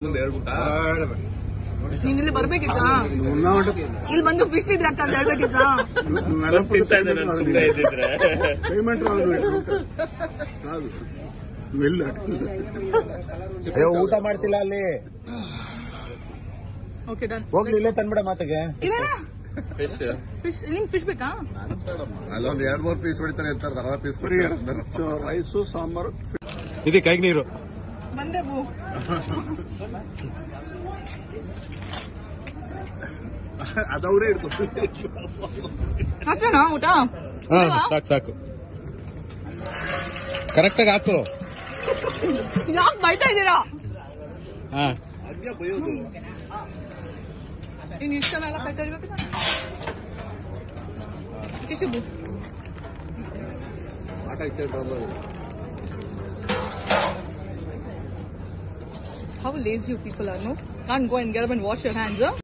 ಮುಂದೆ ಹೇಳ್ಬಿಟ್ಟಾ ನೀನ್ ಇಲ್ಲಿ ಬರ್ಬೇಕಿತ್ತ ಇಲ್ಲಿ ಬಂದು ಫಿಶ್ ಇದೆ ಅಂತ ಹೇಳ್ಬೇಕಿತ್ತ ತಿಂತಾ ಇದ್ದೆ ನಾನು ಸುಮ್ಮನೆ ಇದ್ದಿದ್ರೆ ಪೇಮೆಂಟ್ ರಾదు ರಾదు వెళ్ళు ಅಯ್ಯೋ ಊಟ ಮಾಡ್ತಿಲ್ಲ ಅಲ್ಲಿ ಓಕೆ ಡನ್ ಹೋಗ್ಲಿ ಇಲ್ಲೇ ತಂದ್ಬಿಡ ಮಾತಿಗೆ ಇಲ್ಲ ಫಿಶ್ ಫಿಶ್ ನಿಂಗ್ ಫಿಶ್ ಬೇಕಾ ಅಲ್ಲೊಂದ್ ಎರಡ್ ಮೂರ್ ಪೀಸ್ ಹೊಡಿತಾರೆ ಅಂತಾರೆ ಅರ್ಧ ಪೀಸ್ ಕೊಡಿ ರೈಸು ಸಾಂಬಾರು ಇದೆ ಕೈಗೆ ನೀರು ಬಂದೆ ಬೂ ಅದವರೇ ಇಡ್ತಾರೆ ಅಷ್ಟೇನಾ ಊಟ ಹಾ ಸಾಕು ಸಾಕು ಕರೆಕ್ಟಾಗಿ ಹಾಕು ಯಾಕೆ ಬೈತಾ ಇದ್ದೀರಾ ಹಾ ನೀನ್ ಇಷ್ಟನೆಲ್ಲ ಬೈತಾ ಇರ್ಬೇಕು ಟಿಶ್ಯೂ ಬೂ How lazy you people are, no? Can't go and get up and wash your hands, huh?